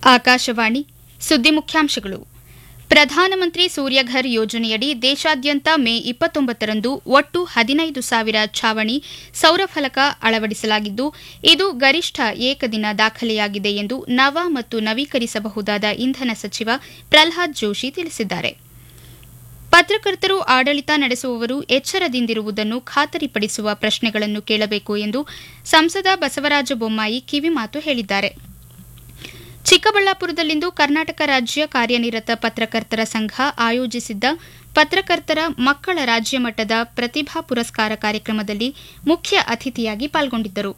ಆಕಾಶವಾಣಿ ಸುದ್ದಿ ಮುಖ್ಯಾಂಶಗಳು ಪ್ರಧಾನಮಂತ್ರಿ ಸೂರ್ಯಘರ್ ಯೋಜನೆಯಡಿ ದೇಶಾದ್ಯಂತ ಮೇ ಇಪ್ಪತ್ತೊಂಬತ್ತರಂದು ಒಟ್ಟು ಹದಿನೈದು ಸಾವಿರ ಛಾವಣಿ ಸೌರಫಲಕ ಅಳವಡಿಸಲಾಗಿದ್ದು ಇದು ಗರಿಷ್ಠ ಏಕದಿನ ದಾಖಲೆಯಾಗಿದೆ ಎಂದು ನವ ಮತ್ತು ನವೀಕರಿಸಬಹುದಾದ ಇಂಧನ ಸಚಿವ ಪ್ರಲ್ಹಾದ್ ಜೋಶಿ ತಿಳಿಸಿದ್ದಾರೆ ಪತ್ರಕರ್ತರು ಆಡಳಿತ ನಡೆಸುವವರು ಎಚ್ಚರದಿಂದಿರುವುದನ್ನು ಖಾತರಿಪಡಿಸುವ ಪ್ರಶ್ನೆಗಳನ್ನು ಕೇಳಬೇಕು ಎಂದು ಸಂಸದ ಬಸವರಾಜ ಬೊಮ್ಮಾಯಿ ಕಿವಿಮಾತು ಹೇಳಿದ್ದಾರೆ ಚಿಕ್ಕಬಳ್ಳಾಪುರದಲ್ಲಿಂದು ಕರ್ನಾಟಕ ರಾಜ್ಯ ಕಾರ್ಯನಿರತ ಪತ್ರಕರ್ತರ ಸಂಘ ಆಯೋಜಿಸಿದ್ದ ಪತ್ರಕರ್ತರ ಮಕ್ಕಳ ರಾಜ್ಯ ಮಟ್ಟದ ಪ್ರತಿಭಾ ಪುರಸ್ಕಾರ ಕಾರ್ಯಕ್ರಮದಲ್ಲಿ ಮುಖ್ಯ ಅತಿಥಿಯಾಗಿ ಪಾಲ್ಗೊಂಡಿದ್ದರು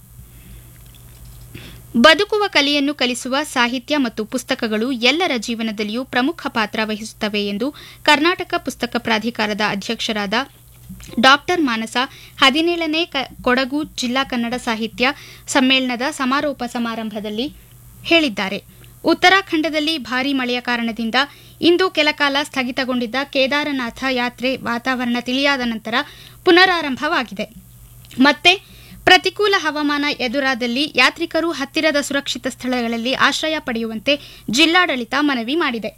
ಬದುಕುವ ಕಲೆಯನ್ನು ಕಲಿಸುವ ಸಾಹಿತ್ಯ ಮತ್ತು ಪುಸ್ತಕಗಳು ಎಲ್ಲರ ಜೀವನದಲ್ಲಿಯೂ ಪ್ರಮುಖ ಪಾತ್ರ ವಹಿಸುತ್ತವೆ ಎಂದು ಕರ್ನಾಟಕ ಪುಸ್ತಕ ಪ್ರಾಧಿಕಾರದ ಅಧ್ಯಕ್ಷರಾದ ಡಾ ಮಾನಸ ಹದಿನೇಳನೇ ಕೊಡಗು ಜಿಲ್ಲಾ ಕನ್ನಡ ಸಾಹಿತ್ಯ ಸಮ್ಮೇಳನದ ಸಮಾರೋಪ ಸಮಾರಂಭದಲ್ಲಿ ಹೇಳಿದ್ದಾರೆ ಉತ್ತರಾಖಂಡದಲ್ಲಿ ಭಾರೀ ಮಳೆಯ ಕಾರಣದಿಂದ ಇಂದು ಕೆಲಕಾಲ ಸ್ಥಗಿತಗೊಂಡಿದ್ದ ಕೇದಾರನಾಥ ಯಾತ್ರೆ ವಾತಾವರಣ ತಿಳಿಯಾದ ನಂತರ ಪುನರಾರಂಭವಾಗಿದೆ ಮತ್ತೆ ಪ್ರತಿಕೂಲ ಹವಾಮಾನ ಎದುರಾದಲ್ಲಿ ಯಾತ್ರಿಕರು ಹತ್ತಿರದ ಸುರಕ್ಷಿತ ಸ್ಥಳಗಳಲ್ಲಿ ಆಶ್ರಯ ಪಡೆಯುವಂತೆ ಜಿಲ್ಲಾಡಳಿತ ಮನವಿ ಮಾಡಿದೆ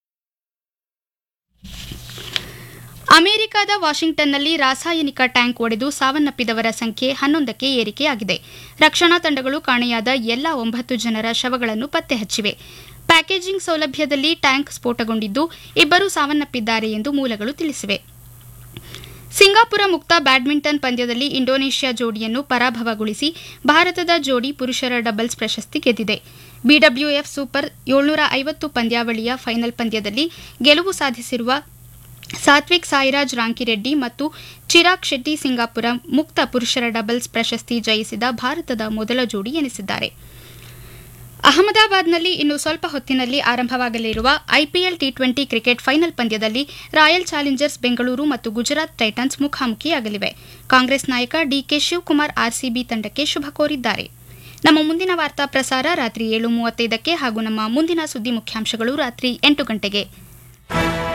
ಅಮೆರಿಕದ ವಾಷಿಂಗ್ಟನ್ನಲ್ಲಿ ರಾಸಾಯನಿಕ ಟ್ಯಾಂಕ್ ಒಡೆದು ಸಾವನ್ನಪ್ಪಿದವರ ಸಂಖ್ಯೆ ಹನ್ನೊಂದಕ್ಕೆ ಏರಿಕೆಯಾಗಿದೆ ರಕ್ಷಣಾ ತಂಡಗಳು ಕಾಣೆಯಾದ ಎಲ್ಲಾ ಒಂಬತ್ತು ಜನರ ಶವಗಳನ್ನು ಪತ್ತೆ ಹಚ್ಚಿವೆ ಪ್ಯಾಕೇಜಿಂಗ್ ಸೌಲಭ್ಯದಲ್ಲಿ ಟ್ಯಾಂಕ್ ಸ್ಫೋಟಗೊಂಡಿದ್ದು ಇಬ್ಬರು ಸಾವನ್ನಪ್ಪಿದ್ದಾರೆ ಎಂದು ಮೂಲಗಳು ತಿಳಿಸಿವೆ ಸಿಂಗಾಪುರ ಮುಕ್ತ ಬ್ಯಾಡ್ಮಿಂಟನ್ ಪಂದ್ಯದಲ್ಲಿ ಇಂಡೋನೇಷ್ಯಾ ಜೋಡಿಯನ್ನು ಪರಾಭವಗೊಳಿಸಿ ಭಾರತದ ಜೋಡಿ ಪುರುಷರ ಡಬಲ್ಸ್ ಪ್ರಶಸ್ತಿ ಗೆದ್ದಿದೆ ಬಿಡಬ್ಲ್ಯೂಎಫ್ ಸೂಪರ್ ಏಳ್ನೂರ ಐವತ್ತು ಪಂದ್ಯಾವಳಿಯ ಫೈನಲ್ ಪಂದ್ಯದಲ್ಲಿ ಗೆಲುವು ಸಾಧಿಸಿರುವ ಸಾತ್ವಿಕ್ ಸಾಯಿರಾಜ್ ರಾಂಕಿರೆಡ್ಡಿ ಮತ್ತು ಚಿರಾಗ್ ಶೆಟ್ಟಿ ಸಿಂಗಾಪುರ ಮುಕ್ತ ಪುರುಷರ ಡಬಲ್ಸ್ ಪ್ರಶಸ್ತಿ ಜಯಿಸಿದ ಭಾರತದ ಮೊದಲ ಜೋಡಿ ಎನಿಸಿದ್ದಾರೆ ಅಹಮದಾಬಾದ್ನಲ್ಲಿ ಇನ್ನು ಸ್ವಲ್ಪ ಹೊತ್ತಿನಲ್ಲಿ ಆರಂಭವಾಗಲಿರುವ IPL T twenty cricket final ಪಂದ್ಯದಲ್ಲಿ ರಾಯಲ್ ಚಾಲೆಂಜರ್ಸ್ ಬೆಂಗಳೂರು ಮತ್ತು ಗುಜರಾತ್ ಟೈಟನ್ಸ್ ಮುಖಾಮುಖಿಯಾಗಲಿವೆ ಕಾಂಗ್ರೆಸ್ ನಾಯಕ ಡಿಕೆ ಶಿವಕುಮಾರ್ ಆರ್ಸಿಬಿ ತಂಡಕ್ಕೆ ಶುಭ ಕೋರಿದ್ದಾರೆ ನಮ್ಮ ಮುಂದಿನ ವಾರ್ತಾ ಪ್ರಸಾರ ರಾತ್ರಿ ಏಳು ಮೂವತ್ತೈದಕ್ಕೆ ಹಾಗೂ ನಮ್ಮ ಮುಂದಿನ ಸುದ್ದಿ ಮುಖ್ಯಾಂಶಗಳು ರಾತ್ರಿ ಎಂಟು ಗಂಟೆಗೆ